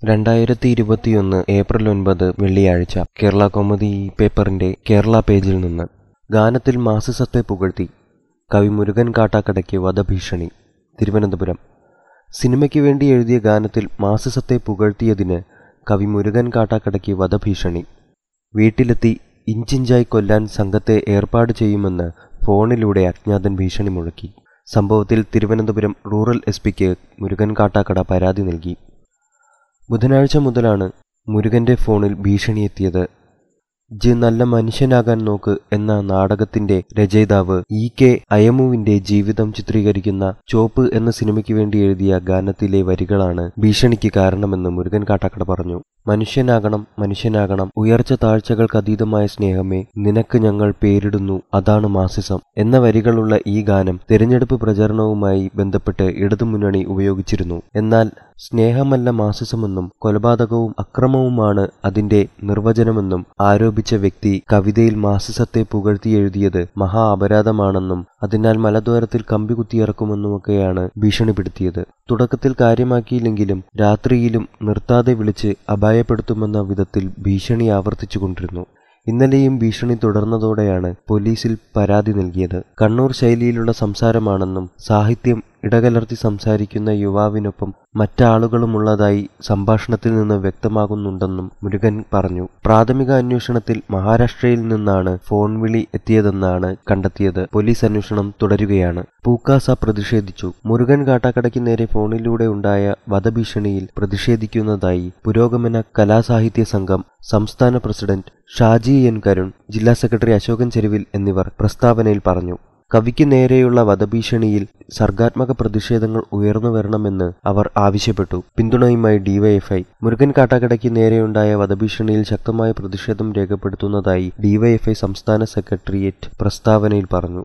രണ്ടായിരത്തി ഇരുപത്തിയൊന്ന് ഏപ്രിൽ ഒൻപത് വെള്ളിയാഴ്ച കേരള കൗമുദി പേപ്പറിന്റെ കേരള പേജിൽ നിന്ന് ഗാനത്തിൽ മാസിസത്തെ പുകഴ്ത്തി കവി മുരുകൻ കാട്ടാക്കടയ്ക്ക് വധഭീഷണി തിരുവനന്തപുരം സിനിമയ്ക്ക് വേണ്ടി എഴുതിയ ഗാനത്തിൽ മാസിസത്തെ പുകഴ്ത്തിയതിന് കവി മുരുകൻ കാട്ടാക്കടയ്ക്ക് വധഭീഷണി വീട്ടിലെത്തി ഇഞ്ചിഞ്ചായി കൊല്ലാൻ സംഘത്തെ ഏർപ്പാട് ചെയ്യുമെന്ന് ഫോണിലൂടെ അജ്ഞാതൻ ഭീഷണി മുഴക്കി സംഭവത്തിൽ തിരുവനന്തപുരം റൂറൽ എസ് പിക്ക് മുരുകൻ കാട്ടാക്കട പരാതി നൽകി ബുധനാഴ്ച മുതലാണ് മുരുകന്റെ ഫോണിൽ ഭീഷണിയെത്തിയത് ജ് നല്ല മനുഷ്യനാകാൻ നോക്ക് എന്ന നാടകത്തിന്റെ രചയിതാവ് ഇ കെ അയമുവിന്റെ ജീവിതം ചിത്രീകരിക്കുന്ന ചോപ്പ് എന്ന സിനിമയ്ക്ക് വേണ്ടി എഴുതിയ ഗാനത്തിലെ വരികളാണ് ഭീഷണിക്ക് കാരണമെന്ന് മുരുകൻ കാട്ടാക്കട പറഞ്ഞു മനുഷ്യനാകണം മനുഷ്യനാകണം ഉയർച്ച താഴ്ചകൾക്ക് അതീതമായ സ്നേഹമേ നിനക്ക് ഞങ്ങൾ പേരിടുന്നു അതാണ് മാസിസം എന്ന വരികളുള്ള ഈ ഗാനം തെരഞ്ഞെടുപ്പ് പ്രചരണവുമായി ബന്ധപ്പെട്ട് ഇടതുമുന്നണി ഉപയോഗിച്ചിരുന്നു എന്നാൽ സ്നേഹമല്ല മാസിസമെന്നും കൊലപാതകവും അക്രമവുമാണ് അതിന്റെ നിർവചനമെന്നും ആരോപിച്ച വ്യക്തി കവിതയിൽ മാസിസത്തെ പുകഴ്ത്തി എഴുതിയത് മഹാ അപരാധമാണെന്നും അതിനാൽ മലദ്വാരത്തിൽ കമ്പി കുത്തിയിറക്കുമെന്നുമൊക്കെയാണ് ഭീഷണിപ്പെടുത്തിയത് തുടക്കത്തിൽ കാര്യമാക്കിയില്ലെങ്കിലും രാത്രിയിലും നിർത്താതെ വിളിച്ച് അപായപ്പെടുത്തുമെന്ന വിധത്തിൽ ഭീഷണി ആവർത്തിച്ചുകൊണ്ടിരുന്നു ഇന്നലെയും ഭീഷണി തുടർന്നതോടെയാണ് പോലീസിൽ പരാതി നൽകിയത് കണ്ണൂർ ശൈലിയിലുള്ള സംസാരമാണെന്നും സാഹിത്യം ഇടകലർത്തി സംസാരിക്കുന്ന യുവാവിനൊപ്പം മറ്റാളുകളുമുള്ളതായി സംഭാഷണത്തിൽ നിന്ന് വ്യക്തമാകുന്നുണ്ടെന്നും മുരുകൻ പറഞ്ഞു പ്രാഥമിക അന്വേഷണത്തിൽ മഹാരാഷ്ട്രയിൽ നിന്നാണ് ഫോൺ വിളി എത്തിയതെന്നാണ് കണ്ടെത്തിയത് പോലീസ് അന്വേഷണം തുടരുകയാണ് പൂക്കാസ പ്രതിഷേധിച്ചു മുരുകൻ കാട്ടാക്കടയ്ക്ക് നേരെ ഫോണിലൂടെ ഉണ്ടായ വധഭീഷണിയിൽ പ്രതിഷേധിക്കുന്നതായി പുരോഗമന കലാസാഹിത്യ സംഘം സംസ്ഥാന പ്രസിഡന്റ് ഷാജി എൻ കരുൺ ജില്ലാ സെക്രട്ടറി അശോകൻ ചെരുവിൽ എന്നിവർ പ്രസ്താവനയിൽ പറഞ്ഞു കവിക്ക് നേരെയുള്ള വധഭീഷണിയിൽ സർഗാത്മക പ്രതിഷേധങ്ങൾ ഉയർന്നു വരണമെന്ന് അവർ ആവശ്യപ്പെട്ടു പിന്തുണയുമായി ഡിവൈഎഫ്ഐ മുരുകൻ കാട്ടാക്കടയ്ക്ക് നേരെയുണ്ടായ വധഭീഷണിയിൽ ശക്തമായ പ്രതിഷേധം രേഖപ്പെടുത്തുന്നതായി ഡിവൈഎഫ്ഐ സംസ്ഥാന സെക്രട്ടേറിയറ്റ് പ്രസ്താവനയിൽ പറഞ്ഞു